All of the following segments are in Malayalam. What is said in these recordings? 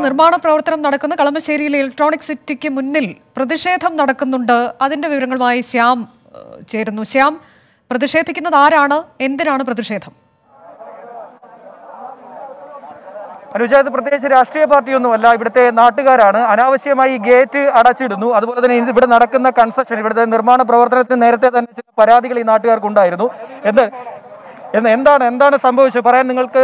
നിർമ്മാണ പ്രവർത്തനം നടക്കുന്ന കളമശ്ശേരിയിലെ ഇലക്ട്രോണിക് സിറ്റിക്ക് മുന്നിൽ പ്രതിഷേധം നടക്കുന്നുണ്ട് അതിന്റെ വിവരങ്ങളുമായി ശ്യാം ഏഹ്, ചേരുന്നു ശ്യാം പ്രതിഷേധിക്കുന്നത് ആരാണ് എന്തിനാണ് പ്രതിഷേധം അനുജ ഇത് പ്രത്യേകിച്ച് രാഷ്ട്രീയ പാർട്ടിയൊന്നുമല്ല ഇവിടുത്തെ നാട്ടുകാരാണ് അനാവശ്യമായി ഈ ഗേറ്റ് അടച്ചിടുന്നു അതുപോലെ തന്നെ ഇത് ഇവിടെ നടക്കുന്ന കൺസ്ട്രക്ഷൻ ഇവിടുത്തെ നിർമ്മാണ പ്രവർത്തനത്തിന് നേരത്തെ തന്നെ ചില പരാതികൾ ഈ നാട്ടുകാർക്കുണ്ടായിരുന്നു എന്ത് എന്ന് എന്താണ് എന്താണ് സംഭവിച്ചത് പറയാൻ നിങ്ങൾക്ക്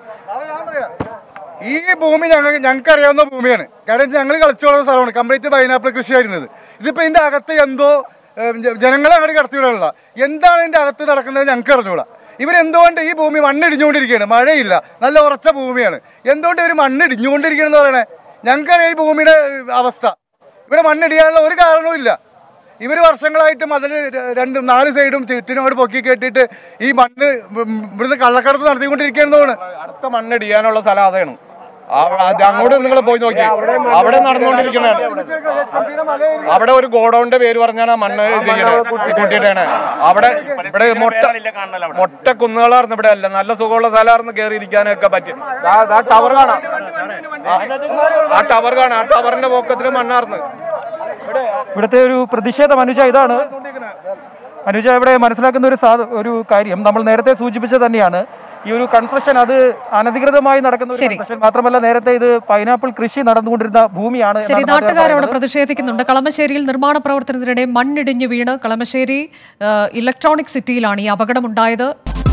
ഈ ഭൂമി ഞങ്ങൾ ഞങ്ങൾക്ക് അറിയാവുന്ന ഭൂമിയാണ് കാരണം ഞങ്ങൾ കളിച്ചു വളർന്ന സ്ഥലമാണ് കംപ്ലീറ്റ് പൈനാപ്പിൾ കൃഷിയായിരുന്നത് ഇതിപ്പോ ഇതിന്റെ അകത്ത് എന്തോ ഏഹ്, ജ- ജനങ്ങളെ അങ്ങോട്ട് കടത്തിവിടാനുള്ള എന്താണ് ഇതിന്റെ അകത്ത് നടക്കുന്നത് ഞങ്ങൾക്ക് അറിഞ്ഞൂടാ ഇവരെന്തുകൊണ്ട് ഈ ഭൂമി മണ്ണിടിഞ്ഞുകൊണ്ടിരിക്കുകയാണ് മഴയില്ല നല്ല ഉറച്ച ഭൂമിയാണ് എന്തുകൊണ്ട് ഇവർ മണ്ണിടിഞ്ഞുകൊണ്ടിരിക്കുകയെന്ന് പറയണേ ഞങ്ങൾക്കറിയാം ഈ ഭൂമിയുടെ ഏഹ്, അവസ്ഥ ഇവിടെ മണ്ണിടിയാനുള്ള ഒരു കാരണവും ഇല്ല ഇവർ വർഷങ്ങളായിട്ടും അതിന് രണ്ട് നാല് സൈഡും ചുറ്റിനോട് പൊക്കി കെട്ടിയിട്ട് ഈ മണ്ണ് ഇവിടുന്ന് കള്ളക്കടത്ത് നടത്തിക്കൊണ്ടിരിക്കുകയെന്നാണ് അടുത്ത മണ്ണിടിയാനുള്ള സ്ഥലം അതാണ് ആ- അത് അങ്ങോട്ട് നിങ്ങൾ പോയി നോക്കി അവിടെ നടന്നുകൊണ്ടിരിക്കുന്നതാണ് അവിടെ ഒരു ഗോഡൌണിന്റെ പേര് പറഞ്ഞാണ് ആ മണ്ണ് കൂട്ടിയിട്ടാണ് അവിടെ ഇവിടെ മൊട്ട മൊട്ട കുന്നുകളായിരുന്നു ഇവിടെ അല്ല നല്ല സുഖമുള്ള സ്ഥലമായിരുന്നു കയറി ഇരിക്കാനൊക്കെ പറ്റി ആ ടവർ കാണാം ആ- ആ ടവർ കാണാം ആ ടവറിന്റെ പൊക്കത്തിന് മണ്ണാർന്ന് ഇവിടുത്തെ ഒരു പ്രതിഷേധം അനുജ ഇതാണ് അനുജ ഇവിടെ മനസ്സിലാക്കുന്ന ഒരു സാ ഒരു കാര്യം നമ്മൾ നേരത്തെ സൂചിപ്പിച്ചത് തന്നെയാണ് ഈ ഒരു കൺസ്ട്രക്ഷൻ അത് അനധികൃതമായി നടക്കുന്ന ഒരു ശരി. കൺസ്ട്രക്ഷൻ മാത്രമല്ല നേരത്തെ ഇത് പൈനാപ്പിൾ കൃഷി നടന്നുകൊണ്ടിരുന്ന ഭൂമിയാണ് ശരി എന്നാണ് നാട്ടുകാർ നാട്ടുകാർ അവിടെ പറയുന്നത്. പ്രതിഷേധിക്കുന്നുണ്ട് കളമശ്ശേരിയിൽ നിർമ്മാണ പ്രവർത്തനത്തിനിടെ മണ്ണിടിഞ്ഞ് വീണ് കളമശ്ശേരി ഏഹ്, ഇലക്ട്രോണിക് സിറ്റിയിലാണ് ഈ അപകടമുണ്ടായത്